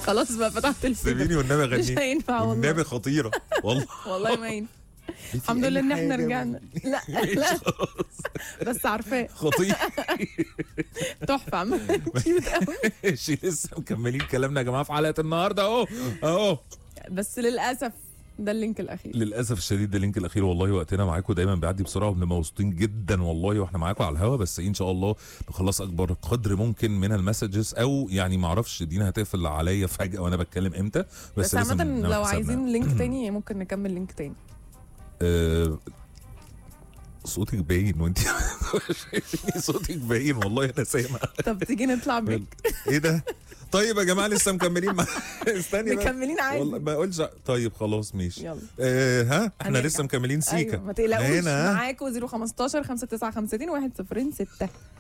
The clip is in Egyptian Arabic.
خلاص بقى فتحت الفيديو سيبيني والنبي مش اغني هينفع والله والنبي خطيره والله والله ما ينفع الحمد لله ان احنا رجعنا لا لا بس عارفاه خطير تحفه عامة كيوت قوي ماشي لسه مكملين كلامنا يا جماعه في حلقه النهارده اهو اهو بس للاسف ده اللينك الاخير للاسف الشديد ده اللينك الاخير والله وقتنا معاكم دايما بيعدي بسرعه وبنبقى مبسوطين جدا والله واحنا معاكم على الهوا بس ان شاء الله نخلص اكبر قدر ممكن من المسجز او يعني ما اعرفش دينا هتقفل عليا فجاه وانا بتكلم امتى بس, بس لازم عامة نعمل لو حسابنا. عايزين لينك تاني ممكن نكمل لينك تاني آه، صوتك باين وانت شايفيني صوتك باين والله انا سامع طب تيجي نطلع بريك ايه ده طيب يا جماعه لسه مكملين مع... استني بس. مكملين عادي. والله ما اقولش طيب خلاص ماشي يلا. آه ها احنا هنرجع. لسه مكملين سيكا ايوه ما تقلقوش هنا معاكم 015 5952 106